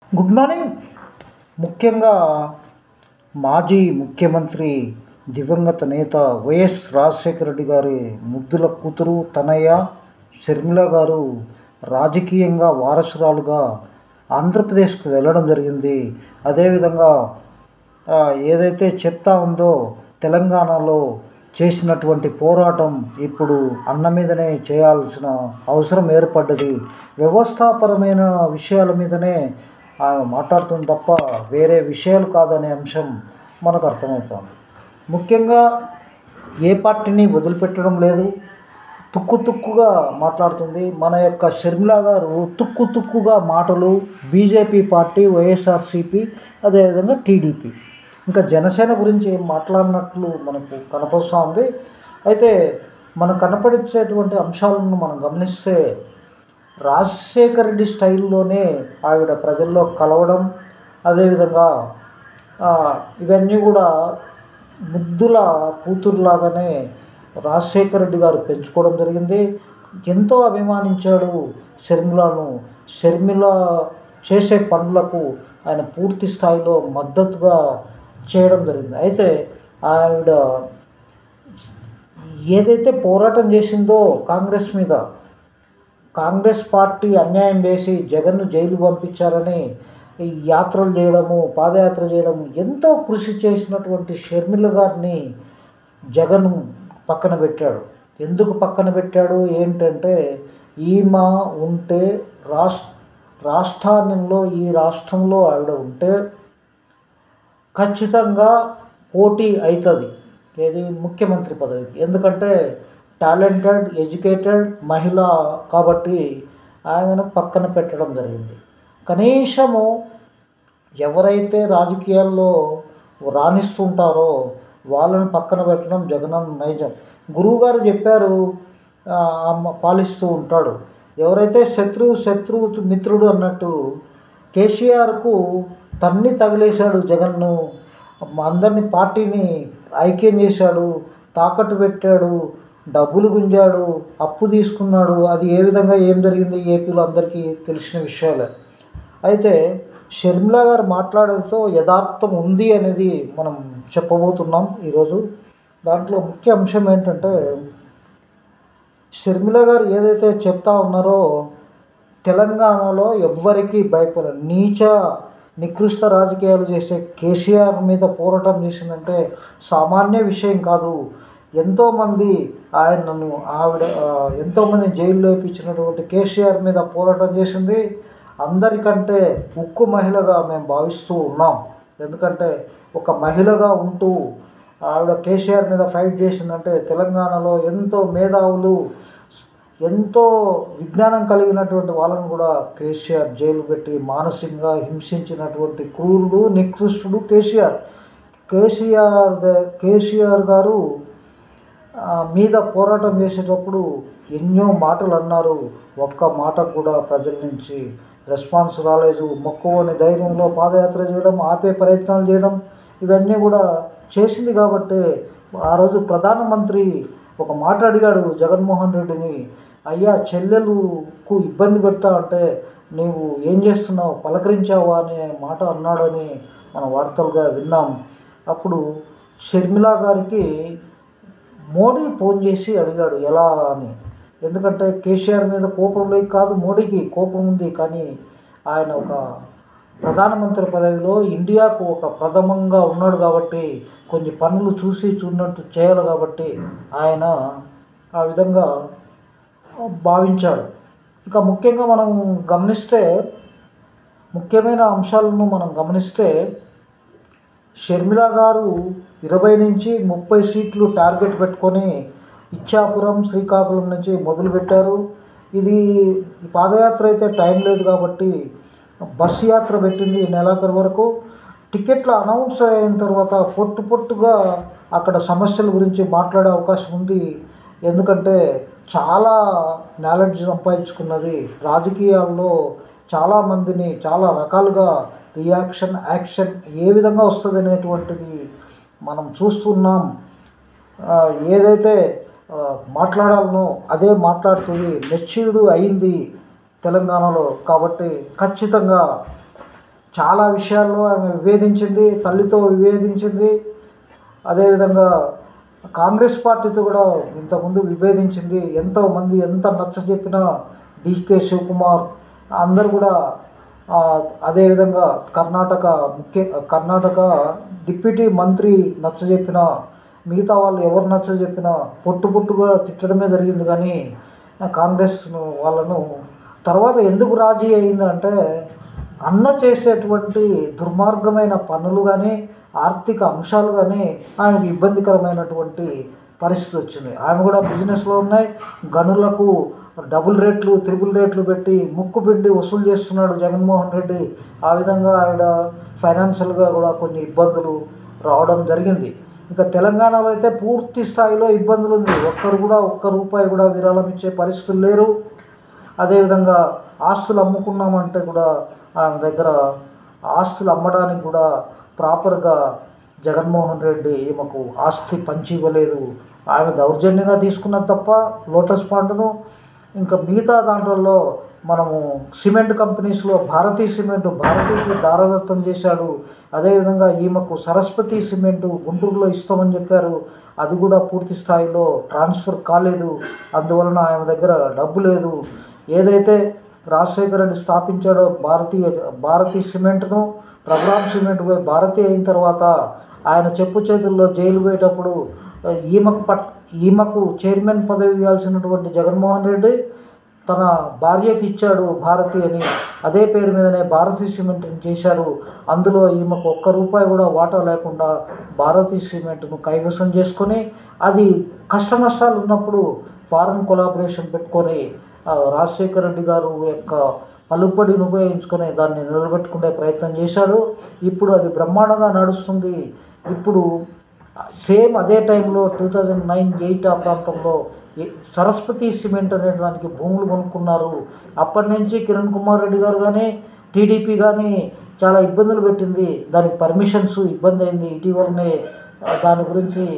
good morning ముఖ్యంగా మాజీ ముఖ్యమంత్రి దివంగత నేత వైఎస్ రాజశేఖర రెడ్డి గారి ముద్దుల కూతురు తనయ్య షర్మిల గారు రాజకీయంగా వారసురాలుగా ఆంధ్రప్రదేశ్కు వెళ్ళడం జరిగింది అదేవిధంగా ఆ, ఏదైతే చెప్తా ఉందో తెలంగాణలో చేసినటువంటి పోరాటం ఇప్పుడు అన్న మీదనే చేయాల్సిన అవసరం ఏర్పడ్డది వ్యవస్థాపరమైన విషయాల మీదనే ఆమె మాట్లాడుతుంది తప్ప వేరే విషయాలు కాదనే అంశం మనకు అర్థమవుతుంది ముఖ్యంగా ఏ పార్టీని వదిలిపెట్టడం లేదు తుక్కు తుక్కుగా మాట్లాడుతుంది మన యొక్క షర్మిల గారు తుక్కు తుక్కుగా మాటలు బీజేపీ పార్టీ వైఎస్ఆర్సీపీ అదేవిధంగా టీడీపీ ఇంకా జనసేన గురించి ఏం మాట్లాడినట్లు మనకు కనపడుతూ ఉంది అయితే మనకు కనపడించేటువంటి అంశాలను మనం గమనిస్తే రాజశేఖర రెడ్డి స్టైల్లోనే ఆవిడ ప్రజల్లో కలవడం అదేవిధంగా ఆ, ఇవన్నీ కూడా ముద్దుల కూతురులాగానే రాజశేఖర రెడ్డి గారు పెంచుకోవడం జరిగింది ఎంతో అభిమానించాడు షర్మిలను షర్మిల చేసే పనులకు ఆయన పూర్తి స్థాయిలో మద్దతుగా చేయడం జరిగింది అయితే ఆవిడ ఏదైతే పోరాటం చేసిందో కాంగ్రెస్ మీద కాంగ్రెస్ పార్టీ అన్యాయం చేసి జగన్ను జైలు పంపించారని ఈ యాత్రలు చేయడము పాదయాత్ర చేయడము ఎంతో కృషి చేసినటువంటి షర్మిల గారిని జగన్ పక్కన పెట్టాడు ఎందుకు పక్కన పెట్టాడు ఏంటంటే ఈమె ఉంటే రాష్ట్ర రాష్ట్రాలలో ఈ రాష్ట్రంలో ఆవిడ ఉంటే ఖచ్చితంగా పోటీ అవుతుంది ఏది ముఖ్యమంత్రి పదవికి ఎందుకంటే టాలెంటెడ్ ఎడ్యుకేటెడ్ మహిళ కాబట్టి ఆమెను పక్కన పెట్టడం జరిగింది కనీసము ఎవరైతే రాజకీయాల్లో రాణిస్తుంటారో వాళ్ళని పక్కన పెట్టడం జగనన్న నైజం గురువుగారు చెప్పారు ఆ, అమ్మ పాలిస్తూ ఉంటాడు ఎవరైతే శత్రువు శత్రువు మిత్రుడు అన్నట్టు కేసీఆర్కు తన్ని తగిలేశాడు జగన్ను అందరిని పార్టీని ఐక్యం చేశాడు తాకట్టు పెట్టాడు డబ్బులు గుంజాడు అప్పు తీసుకున్నాడు అది ఏ విధంగా ఏం జరిగింది ఏపీలో అందరికీ తెలిసిన విషయాలే అయితే షర్మిల గారు మాట్లాడేతో యథార్థం ఉంది అనేది మనం చెప్పబోతున్నాం ఈరోజు దాంట్లో ముఖ్య అంశం ఏంటంటే షర్మిల గారు ఏదైతే చెప్తా ఉన్నారో తెలంగాణలో ఎవ్వరికీ భయపడ నీచ నికృష్ట రాజకీయాలు చేసే కేసీఆర్ మీద పోరాటం చేసిందంటే సామాన్య విషయం కాదు ఎంతోమంది ఆయనను ఆవిడ ఆ, ఎంతోమంది జైల్లో వేయించినటువంటి కేసీఆర్ మీద పోరాటం చేసింది అందరికంటే ఉక్కు మహిళగా మేము భావిస్తూ ఉన్నాం ఎందుకంటే ఒక మహిళగా ఉంటూ ఆవిడ కేసీఆర్ మీద ఫైట్ చేసిందంటే తెలంగాణలో ఎంతో మేధావులు ఎంతో విజ్ఞానం కలిగినటువంటి వాళ్ళను కూడా కేసీఆర్ జైలు పెట్టి మానసికంగా హింసించినటువంటి క్రూరుడు నికృష్టుడు కేసీఆర్ కేసీఆర్ ద- కేసీఆర్ గారు ఆ, మీద పోరాటం చేసేటప్పుడు ఎన్నో మాటలు అన్నారు ఒక్క మాటకు కూడా ప్రజల నుంచి రెస్పాన్స్ రాలేదు మొక్కువని ధైర్యంలో పాదయాత్ర చేయడం ఆపే ప్రయత్నాలు చేయడం ఇవన్నీ కూడా చేసింది కాబట్టి ఆ రోజు ప్రధానమంత్రి ఒక మాట అడిగాడు జగన్మోహన్ రెడ్డిని అయ్యా చెల్లెలుకు ఇబ్బంది పెడతా అంటే నీవు ఏం చేస్తున్నావు పలకరించావా అనే మాట అన్నాడని మన వార్తలుగా విన్నాం అప్పుడు షర్మిల గారికి మోడీ ఫోన్ చేసి అడిగాడు ఎలా అని ఎందుకంటే కేసీఆర్ మీద కోపం లేక కాదు మోడీకి కోపం ఉంది కానీ ఆయన ఒక ప్రధానమంత్రి పదవిలో ఇండియాకు ఒక ప్రథమంగా ఉన్నాడు కాబట్టి కొన్ని పనులు చూసి చూడనట్టు చేయాలి కాబట్టి ఆయన ఆ విధంగా భావించాడు ఇక ముఖ్యంగా మనం గమనిస్తే ముఖ్యమైన అంశాలను మనం గమనిస్తే షర్మిల గారు ఇరవై నుంచి ముప్పై సీట్లు టార్గెట్ పెట్టుకొని ఇచ్చాపురం శ్రీకాకుళం నుంచి మొదలుపెట్టారు ఇది ఈ పాదయాత్ర అయితే టైం లేదు కాబట్టి బస్సు యాత్ర పెట్టింది ఈ నెలాఖరు వరకు టికెట్లు అనౌన్స్ అయిన తర్వాత పొట్టు పొట్టుగా అక్కడ సమస్యల గురించి మాట్లాడే అవకాశం ఉంది ఎందుకంటే చాలా నాలెడ్జ్ సంపాదించుకున్నది రాజకీయాల్లో చాలామందిని చాలా రకాలుగా రియాక్షన్ యాక్షన్ ఏ విధంగా వస్తుంది అనేటువంటిది మనం చూస్తున్నాం ఆ, ఏదైతే ఆ, మాట్లాడాలనో అదే మాట్లాడుతుంది మెచ్యూర్డ్ అయింది తెలంగాణలో కాబట్టి ఖచ్చితంగా చాలా విషయాల్లో ఆమె విభేదించింది తల్లితో విభేదించింది అదేవిధంగా కాంగ్రెస్ పార్టీతో కూడా ఇంతకుముందు విభేదించింది ఎంతోమంది ఎంత నచ్చ చెప్పినా డికే శివకుమార్ అందరు కూడా ఆ, అదేవిధంగా కర్ణాటక ముఖ్య కర్ణాటక డిప్యూటీ మంత్రి నచ్చ చెప్పిన మిగతా వాళ్ళు ఎవరు నచ్చ చెప్పినా పొట్టు పొట్టుగా తిట్టడమే జరిగింది కానీ ఆ, కాంగ్రెస్ వాళ్ళను తర్వాత ఎందుకు రాజీ అయిందంటే అన్న చేసేటువంటి దుర్మార్గమైన పనులు కానీ ఆర్థిక అంశాలు కానీ ఆమెకు ఇబ్బందికరమైనటువంటి పరిస్థితి వచ్చింది ఆమె కూడా బిజినెస్లో ఉన్నాయి గనులకు డబుల్ రేట్లు త్రిబుల్ రేట్లు పెట్టి ముక్కు పిండి వసూలు చేస్తున్నాడు జగన్మోహన్ రెడ్డి ఆ విధంగా ఆవిడ ఫైనాన్షియల్గా కూడా కొన్ని ఇబ్బందులు రావడం జరిగింది ఇక తెలంగాణలో అయితే పూర్తి స్థాయిలో ఇబ్బందులు ఉంది ఒక్కరు కూడా ఒక్క రూపాయి కూడా విరాళం ఇచ్చే పరిస్థితులు లేరు అదేవిధంగా ఆస్తులు అమ్ముకున్నామంటే కూడా ఆమె దగ్గర ఆస్తులు అమ్మడానికి కూడా ప్రాపర్గా జగన్మోహన్ రెడ్డి ఈమెకు ఆస్తి పంచి ఇవ్వలేదు ఆమె దౌర్జన్యంగా తీసుకున్నది తప్ప లోటస్ పాండ్ను ఇంకా మిగతా దాంట్లో మనము సిమెంట్ కంపెనీస్లో భారతీ సిమెంట్ భారతీకి దారదత్తం చేశాడు అదేవిధంగా ఈమెకు సరస్వతి సిమెంట్ గుంటూరులో ఇస్తామని చెప్పారు అది కూడా పూర్తి స్థాయిలో ట్రాన్స్ఫర్ కాలేదు అందువలన ఆమె దగ్గర డబ్బు లేదు ఏదైతే రాజశేఖర రెడ్డి స్థాపించాడో భారతీయ భారతీ సిమెంట్ను రఘురామ్ సిమెంట్ పోయి భారతీ అయిన తర్వాత ఆయన చెప్పు చేతుల్లో జైలు పోయేటప్పుడు ఆ, ఈమెకు పట్ ఈమెకు చైర్మన్ పదవి ఇవ్వాల్సినటువంటి జగన్మోహన్ రెడ్డి తన భార్యకి ఇచ్చాడు భారతి అని అదే పేరు మీదనే భారతీ సిమెంట్ని చేశారు అందులో ఈమెకు ఒక్క రూపాయి కూడా వాటా లేకుండా భారతీ సిమెంట్ను కైవసం చేసుకొని అది కష్ట నష్టాలు ఉన్నప్పుడు ఫారెన్ కొలాబరేషన్ పెట్టుకొని ఆ, రాజశేఖర రెడ్డి గారు యొక్క పలుపడిని ఉపయోగించుకొని దాన్ని నిలబెట్టుకునే ప్రయత్నం చేశాడు ఇప్పుడు అది బ్రహ్మాండంగా నడుస్తుంది ఇప్పుడు సేమ్ అదే టైంలో టూ థౌజండ్ నైన్ ఎయిట్ ఆ ప్రాంతంలో ఏ- సరస్వతి సిమెంట్ అనే దానికి భూములు కొనుక్కున్నారు అప్పటి నుంచి కిరణ్ కుమార్ రెడ్డి గారు కానీ టీడీపీ కానీ చాలా ఇబ్బందులు పెట్టింది దానికి పర్మిషన్స్ ఇబ్బంది అయింది ఇటీవలనే ఆ, దాని గురించి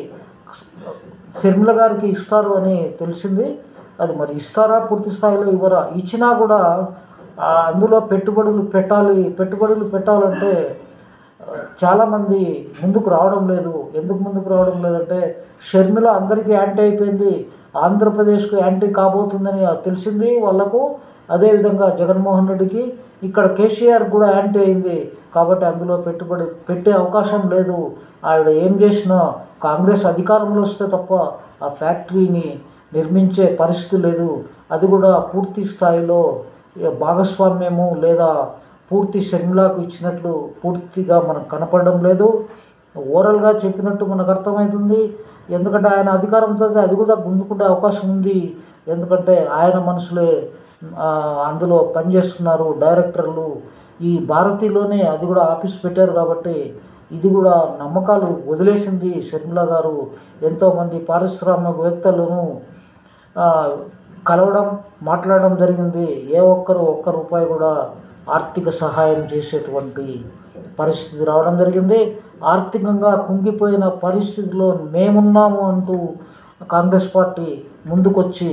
శర్మిల గారికి ఇస్తారు అని తెలిసింది అది మరి ఇస్తారా పూర్తి స్థాయిలో ఇవ్వరా ఇచ్చినా కూడా ఆ, అందులో పెట్టుబడులు పెట్టాలి పెట్టుబడులు పెట్టాలంటే ఆ, చాలామంది ముందుకు రావడం లేదు ఎందుకు ముందుకు రావడం లేదంటే షర్మిల అందరికీ యాంటీ అయిపోయింది ఆంధ్రప్రదేశ్కు యాంటీ కాబోతుందని తెలిసింది వాళ్ళకు అదేవిధంగా జగన్మోహన్ రెడ్డికి ఇక్కడ కేసీఆర్ కూడా యాంటీ అయింది కాబట్టి అందులో పెట్టుబడి పెట్టే అవకాశం లేదు ఆవిడ ఏం చేసినా కాంగ్రెస్ అధికారంలో వస్తే తప్ప ఆ ఫ్యాక్టరీని నిర్మించే పరిస్థితి లేదు అది కూడా పూర్తి స్థాయిలో ఇక భాగస్వామ్యము లేదా పూర్తి షర్మిలాకు ఇచ్చినట్లు పూర్తిగా మనకు కనపడడం లేదు ఓరల్గా చెప్పినట్టు మనకు అర్థమవుతుంది ఎందుకంటే ఆయన అధికారంతో అది కూడా గుంజుకునే అవకాశం ఉంది ఎందుకంటే ఆయన మనుషులే ఆ, అందులో పనిచేస్తున్నారు డైరెక్టర్లు ఈ భారతీలోనే అది కూడా ఆఫీస్ పెట్టారు కాబట్టి ఇది కూడా నమ్మకాలు వదిలేసింది షర్మిల గారు ఎంతోమంది పారిశ్రామికవేత్తలను ఆ, కలవడం మాట్లాడడం జరిగింది ఏ ఒక్కరు ఒక్క రూపాయి కూడా ఆర్థిక సహాయం చేసేటువంటి పరిస్థితి రావడం జరిగింది ఆర్థికంగా కుంగిపోయిన పరిస్థితిలో మేమున్నాము అంటూ కాంగ్రెస్ పార్టీ ముందుకొచ్చి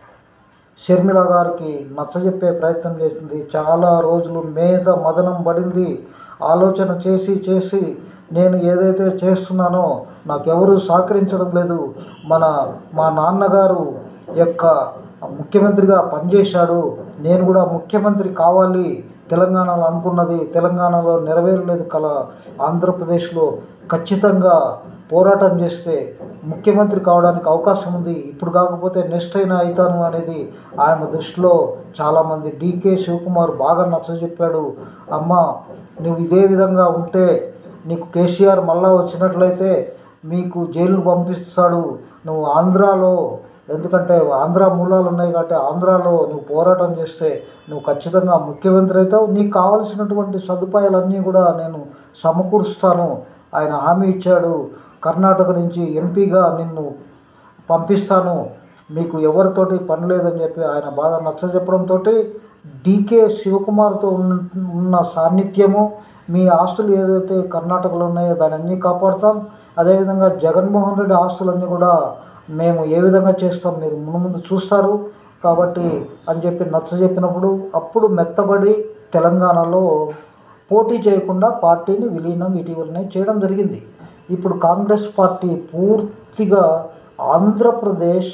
షర్మిల గారికి నచ్చజెప్పే ప్రయత్నం చేసింది చాలా రోజులు మీద మదనం పడింది ఆలోచన చేసి చేసి నేను ఏదైతే చేస్తున్నానో నాకెవరూ సహకరించడం లేదు మన మా నాన్నగారు యొక్క ముఖ్యమంత్రిగా పనిచేశాడు నేను కూడా ముఖ్యమంత్రి కావాలి తెలంగాణలో అనుకున్నది తెలంగాణలో నెరవేరలేదు కల ఆంధ్రప్రదేశ్లో ఖచ్చితంగా పోరాటం చేస్తే ముఖ్యమంత్రి కావడానికి అవకాశం ఉంది ఇప్పుడు కాకపోతే నెక్స్ట్ అయినా అవుతాను అనేది ఆయన దృష్టిలో చాలామంది డీకే శివకుమార్ బాగా నచ్చజెప్పాడు అమ్మ నువ్వు ఇదే విధంగా ఉంటే నీకు కేసీఆర్ మళ్ళా వచ్చినట్లయితే మీకు జైలు పంపిస్తాడు నువ్వు ఆంధ్రాలో ఎందుకంటే ఆంధ్ర మూలాలు ఉన్నాయి కాబట్టి ఆంధ్రాలో నువ్వు పోరాటం చేస్తే నువ్వు ఖచ్చితంగా ముఖ్యమంత్రి అవుతావు నీకు కావలసినటువంటి సదుపాయాలన్నీ కూడా నేను సమకూరుస్తాను ఆయన హామీ ఇచ్చాడు కర్ణాటక నుంచి ఎంపీగా నిన్ను పంపిస్తాను మీకు ఎవరితోటి పని లేదని చెప్పి ఆయన బాగా నచ్చజెప్పడంతో డీకే శివకుమార్తో ఉన్న- ఉన్న సాన్నిధ్యము మీ ఆస్తులు ఏదైతే కర్ణాటకలో ఉన్నాయో దాన్ని అన్నీ కాపాడుతాం అదేవిధంగా జగన్మోహన్ రెడ్డి ఆస్తులన్నీ కూడా మేము ఏ విధంగా చేస్తాం మీరు ముందు ముందు చూస్తారు కాబట్టి అని చెప్పి నచ్చ చెప్పినప్పుడు అప్పుడు మెత్తబడి తెలంగాణలో పోటీ చేయకుండా పార్టీని విలీనం ఇటీవలనే చేయడం జరిగింది ఇప్పుడు కాంగ్రెస్ పార్టీ పూర్తిగా ఆంధ్రప్రదేశ్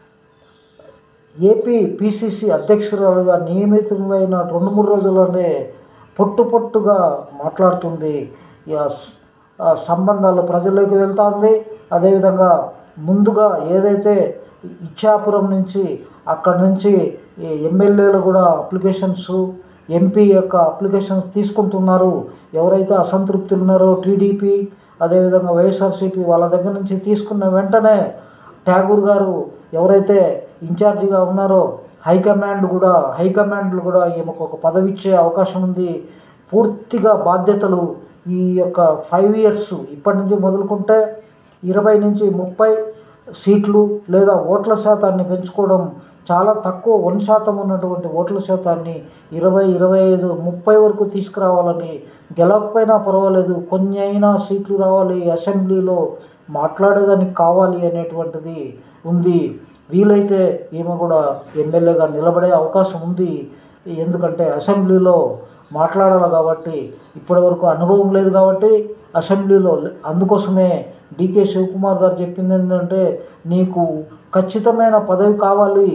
ఏపీ పిసిసి అధ్యక్షురాలుగా నియమితులైన రెండు మూడు రోజుల్లోనే పొట్టు పొట్టుగా మాట్లాడుతుంది ఇక స- ఆ సంబంధాలు ప్రజల్లోకి వెళ్తుంది అదేవిధంగా ముందుగా ఏదైతే ఇచ్చాపురం నుంచి అక్కడి నుంచి ఈ ఎమ్మెల్యేలు కూడా అప్లికేషన్స్ ఎంపీ యొక్క అప్లికేషన్స్ తీసుకుంటున్నారు ఎవరైతే అసంతృప్తులు ఉన్నారో టీడీపీ అదేవిధంగా వైఎస్ఆర్సీపీ వాళ్ళ దగ్గర నుంచి తీసుకున్న వెంటనే ఠాగూర్ గారు ఎవరైతే ఇన్ఛార్జిగా ఉన్నారో హైకమాండ్ కూడా హైకమాండ్లు కూడా ఈమెకు ఒక పదవి ఇచ్చే అవకాశం ఉంది పూర్తిగా బాధ్యతలు ఈ యొక్క ఫైవ్ ఇయర్స్ ఇప్పటి నుంచి మొదలుకుంటే ఇరవై నుంచి ముప్పై సీట్లు లేదా ఓట్ల శాతాన్ని పెంచుకోవడం చాలా తక్కువ వన్ శాతం ఉన్నటువంటి ఓట్ల శాతాన్ని ఇరవై ఇరవై ఐదు ముప్పై వరకు తీసుకురావాలని గెలవకపోయినా పర్వాలేదు కొన్ని అయినా సీట్లు రావాలి అసెంబ్లీలో మాట్లాడేదానికి కావాలి అనేటువంటిది ఉంది వీలైతే ఈమె కూడా ఎమ్మెల్యేగా నిలబడే అవకాశం ఉంది ఎందుకంటే అసెంబ్లీలో మాట్లాడాలి కాబట్టి ఇప్పటివరకు అనుభవం లేదు కాబట్టి అసెంబ్లీలో అందుకోసమే డికే శివకుమార్ గారు చెప్పింది ఏంటంటే నీకు ఖచ్చితమైన పదవి కావాలి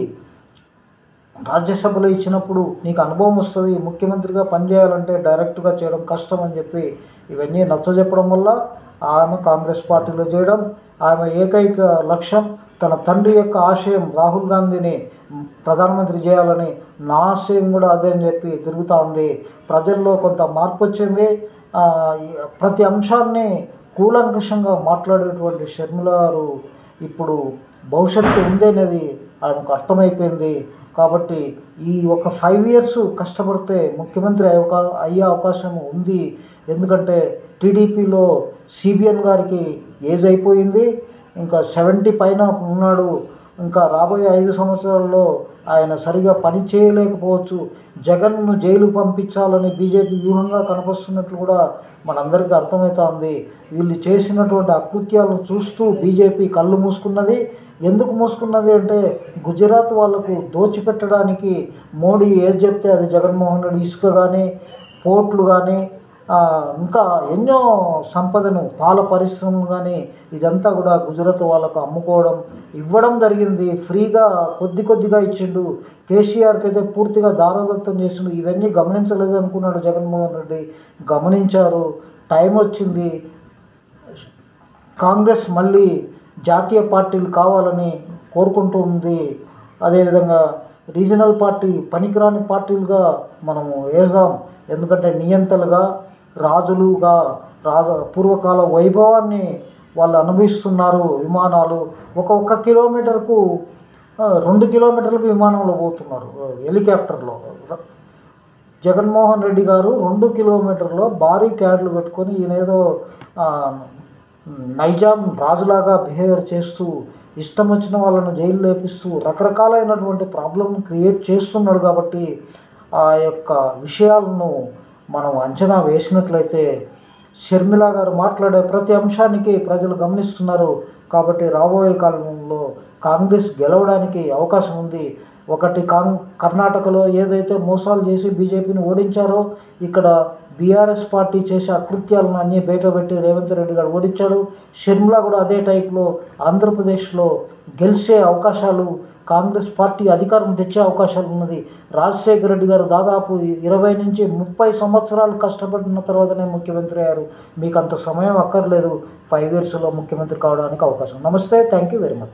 రాజ్యసభలో ఇచ్చినప్పుడు నీకు అనుభవం వస్తుంది ముఖ్యమంత్రిగా పనిచేయాలంటే డైరెక్ట్గా చేయడం కష్టం అని చెప్పి ఇవన్నీ నచ్చజెప్పడం వల్ల ఆమె కాంగ్రెస్ పార్టీలో చేయడం ఆమె ఏకైక లక్ష్యం తన తండ్రి యొక్క ఆశయం రాహుల్ గాంధీని ప్రధానమంత్రి చేయాలని నా ఆశయం కూడా అదే అని చెప్పి తిరుగుతూ ఉంది ప్రజల్లో కొంత మార్పు వచ్చింది ఆ, ఈ ప్రతి అంశాన్ని కూలంకషంగా మాట్లాడేటువంటి షర్మిల గారు ఇప్పుడు భవిష్యత్తు ఉంది అనేది ఆమెకు అర్థమైపోయింది కాబట్టి ఈ ఒక ఫైవ్ ఇయర్స్ కష్టపడితే ముఖ్యమంత్రి అయ్యే అవకా- అయ్యే అవకాశం ఉంది ఎందుకంటే టీడీపీలో సిబిఎన్ గారికి ఏజ్ అయిపోయింది ఇంకా సెవెంటీ పైన ఉన్నాడు ఇంకా రాబోయే ఐదు సంవత్సరాల్లో ఆయన సరిగా పని చేయలేకపోవచ్చు జగన్ను జైలు పంపించాలని బీజేపీ వ్యూహంగా కనిపిస్తున్నట్లు కూడా మనందరికీ అర్థమవుతోంది వీళ్ళు చేసినటువంటి అకృత్యాలను చూస్తూ బీజేపీ కళ్ళు మూసుకున్నది ఎందుకు మూసుకున్నది అంటే గుజరాత్ వాళ్లకు దోచిపెట్టడానికి మోడీ ఏది చెప్తే అది జగన్మోహన్ రెడ్డి ఇసుక కానీ పోర్ట్లు కానీ ఆ, ఇంకా ఎన్నో సంపదను పాల పరిశ్రమలు కానీ ఇదంతా కూడా గుజరాత్ వాళ్ళకు అమ్ముకోవడం ఇవ్వడం జరిగింది ఫ్రీగా కొద్ది కొద్దిగా ఇచ్చిండు కేసీఆర్కి అయితే పూర్తిగా దారదత్తం చేసిండు ఇవన్నీ గమనించలేదు అనుకున్నాడు జగన్మోహన్ రెడ్డి గమనించారు టైం వచ్చింది కాంగ్రెస్ మళ్ళీ జాతీయ పార్టీలు కావాలని కోరుకుంటూ ఉంది అదేవిధంగా రీజనల్ పార్టీ పనికిరాని పార్టీలుగా మనము వేద్దాం ఎందుకంటే నియంతలుగా రాజులుగా రాజ పూర్వకాల వైభవాన్ని వాళ్ళు అనుభవిస్తున్నారు విమానాలు ఒక ఒక్క కిలోమీటర్కు ఆ, రెండు కిలోమీటర్లకు విమానంలో పోతున్నారు ఆ, హెలికాప్టర్లో జగన్మోహన్ రెడ్డి గారు రెండు కిలోమీటర్లో భారీ క్యాడ్లు పెట్టుకొని ఈయనేదో ఆ, నైజాం రాజులాగా బిహేవియర్ చేస్తూ ఇష్టం వచ్చిన వాళ్ళను జైలు లేపిస్తూ రకరకాలైనటువంటి ప్రాబ్లమ్ క్రియేట్ చేస్తున్నాడు కాబట్టి ఆ యొక్క విషయాలను మనం అంచనా వేసినట్లయితే షర్మిల గారు మాట్లాడే ప్రతి అంశానికి ప్రజలు గమనిస్తున్నారు కాబట్టి రాబోయే కాలంలో కాంగ్రెస్ గెలవడానికి అవకాశం ఉంది ఒకటి కాం కర్ణాటకలో ఏదైతే మోసాలు చేసి బీజేపీని ఓడించారో ఇక్కడ బీఆర్ఎస్ పార్టీ చేసే అకృత్యాలను అన్నీ బయటపెట్టి రేవంత్ రెడ్డి గారు ఓడించాడు షర్మిల కూడా అదే టైప్లో ఆంధ్రప్రదేశ్లో గెలిచే అవకాశాలు కాంగ్రెస్ పార్టీ అధికారం తెచ్చే అవకాశాలు ఉన్నది రాజశేఖర రెడ్డి గారు దాదాపు ఇరవై నుంచి ముప్పై సంవత్సరాలు కష్టపడిన తర్వాతనే ముఖ్యమంత్రి అయ్యారు మీకు అంత సమయం అక్కర్లేదు ఫైవ్ ఇయర్స్లో ముఖ్యమంత్రి కావడానికి అవకాశం నమస్తే థ్యాంక్ యూ వెరీ మచ్